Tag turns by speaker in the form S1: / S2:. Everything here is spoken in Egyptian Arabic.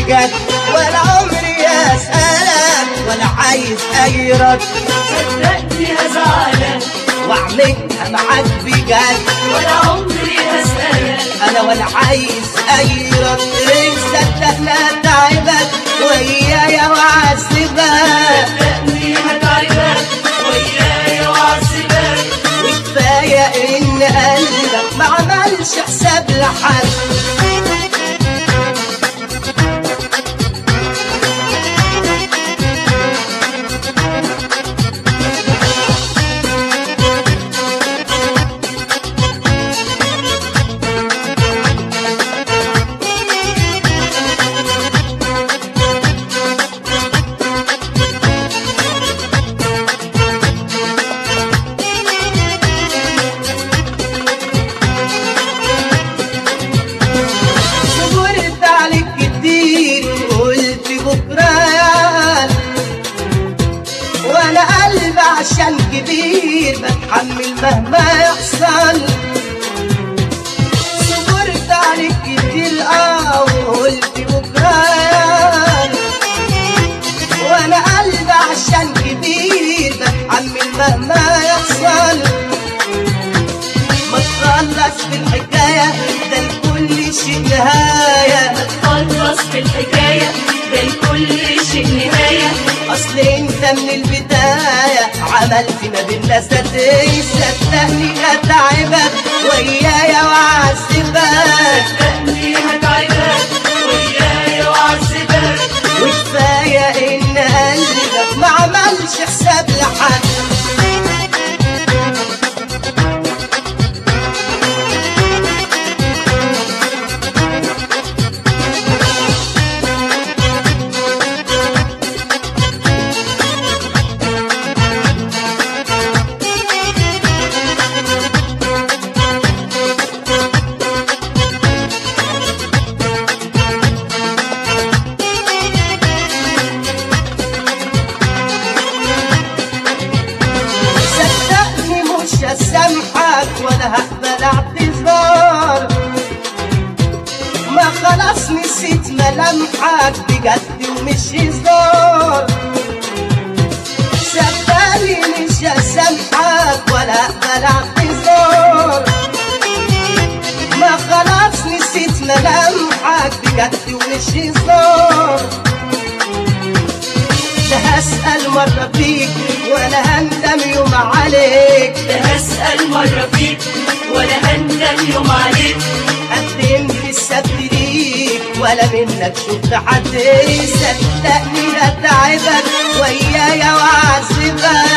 S1: بجد ولا عمري اسالك ولا عايز اي رد
S2: صدقني هزعلك
S1: واعملها معاك بجد
S2: ولا عمري هسألك
S1: انا ولا عايز اي رد صدقنا تعبك ويايا وعذبك
S2: صدقني هتعبك ويايا وعذبك
S1: وكفايه ان قلبك ما عملش حساب لحد صبرت عليك كتير وقلت بكرة يا وانا قلبي عشان كبير بتحمل مهما يحصل صبرت عليك كتير اه وقلت بكرة يا وانا قلبي عشان كبير بتحمل مهما يحصل ما تخلص في الحكاية ده لكل شيء نهاية
S2: خلص في الحكاية ده لكل شيء نهاية
S1: اصل انت من البداية عملت ما بينا صدقني صدقني هتعبك ويايا وعذبك
S2: صدقني هتعبك ويايا وعذبك
S1: وكفاية ان قلبك ما عملش حساب لحد صدقني مش هسامحك ولا هقبل اعتذار ما خلاص نسيت ملامحك بجد ومش هزار صدقني مش هسامحك ولا هقبل اعتذار ما خلاص نسيت ملامحك بجد ومش هزار لا هسأل مرة فيك ولا هندم يوم عليك
S2: لا هسأل مرة فيك ولا هندم يوم عليك
S1: قدمت السبت ليك ولا منك شفت حد صدقني هتعبك ويايا وعذبك